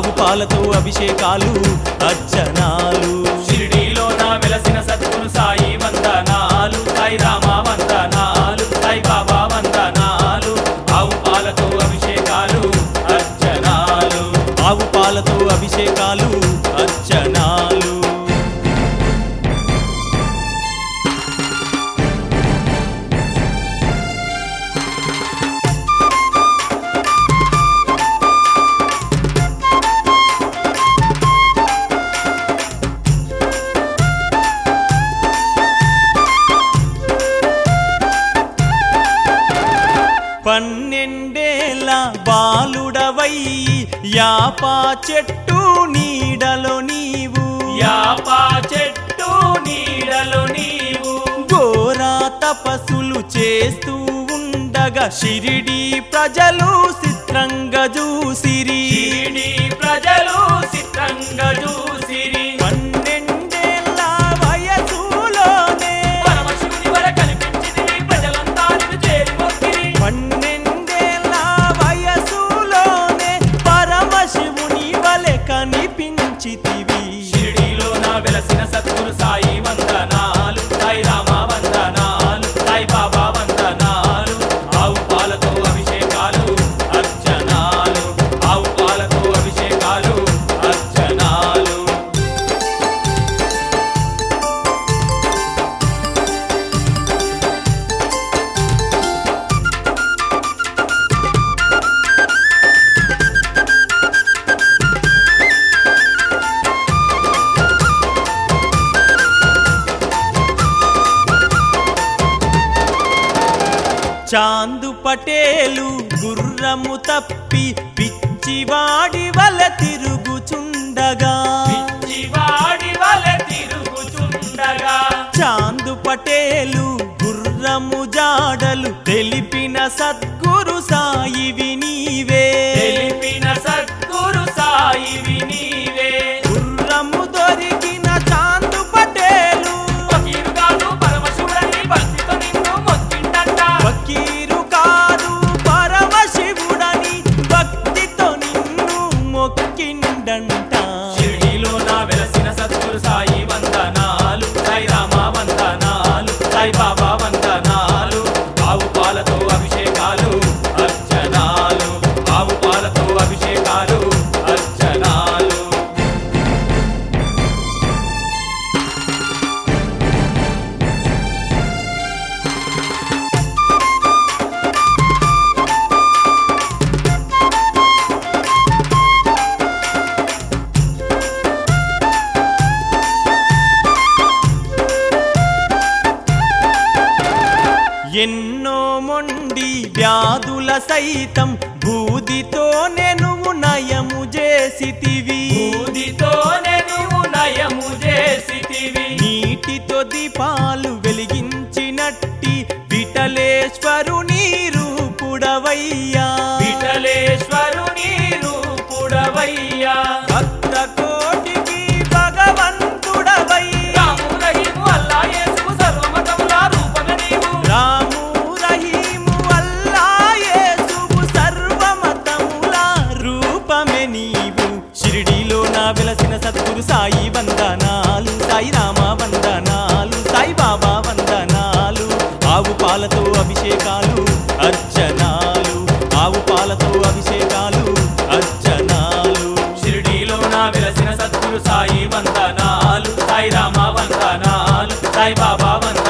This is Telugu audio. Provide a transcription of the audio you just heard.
ఆవు పాలతో అభిషేకాలు అర్చనాలు షిరిడీలో నా వెలసిన సద్గురు సాయి వందనాలు సాయి రామ వందనాలు సాయి బాబా వందనాలు ఆవు పాలతో అభిషేకాలు అర్చనాలు ఆవు పాలతో అభిషేకాలు అర్చనాలు పన్నెండేళ్ళ బాలుడవై యాపా చెట్టు నీడలో నీవు యాపా చెట్టు నీడలో నీవు ఘోరా తపస్సులు చేస్తూ ఉండగా షిరిడి ప్రజలు చిత్రంగా చూసిరి షిరిడి ప్రజలు చిత్రంగా చూసిరి పన్నెండేళ్ళ వయసులోనే పరమశివుని వర కనిపించింది ప్రజలంతా నిన్ను చేరి మొక్కిరి పన్నెండేళ్ళ వయసులోనే పరమశివుని వలె కనిపించితివి షిరిడీలో నా వెలసిన సద్గురు సాయి వందనాలు సాయి రామ వందనాలు సాయి బాబా వందనాలు ఆవు పాలతో అభిషేకాలు అర్చనాలు ఆవు పాలతో అభిషేకాలు అర్చనాలు చాందు పటేలు గుర్రము తప్పి పిచ్చివాడి వల తిరుగుచుండగా పిచ్చివాడి వల తిరుగుచుండగా చాందు పటేలు గుర్రము జాడలు తెలిపిన సద్గురు సాయివి నీవే తెలిపిన సద్గురు సాయివి నీవే గుర్రము దొరికిన చాందు పటేలు ఫకీరుగాను పరమశివుడని భక్తితో నిన్ను మొక్కిండంట ఫకీరు కాదు పరమశివుడని భక్తితో నిన్ను మొక్కిండంట షిరిడీలో నా వెలసిన సద్గురు సాయి వందనాలు సాయి రామ వందనాలు సాయి బాబా వందనాలు ఆవు పాలతో అభిషేకాలు అర్చనాలు ఆవు పాలతో అభిషేకాలు అర్చనాలు ఎన్నో మొండి వ్యాధుల సైతం బూదితో నెనువు నయము చేసితివి బూదితోనే నువ్వు నయము చేసితివి నీటితో దీపాలు వెలిగించినట్టి విఠలేశ్వరుని రూపుడవయ్యా విఠలేశ్వరుని రూపుడవయ్యా భక్త కోటికి భగవంతుడవయ్యా రాము రహీము అల్లా యేసు సర్వమతముల రూపమే నీవు రాము రహీము అల్లా యేసువు సర్వమతముల రూపమే నీవు షిరిడీలో నా వెలసిన సద్గురు సాయి వందనాలు సాయి రామ వందనాలు సాయి బాబా వందనాలు ఆవు పాలతో అభిషేకాలు అర్చనాలు ఆవు పాలతో అభిషేకాలు అర్చనాలు షిరిడీలో నా వెలసిన సద్గురు సాయి వందనాలు సాయి రామ వందనాలు సాయి బాబా వందనాలు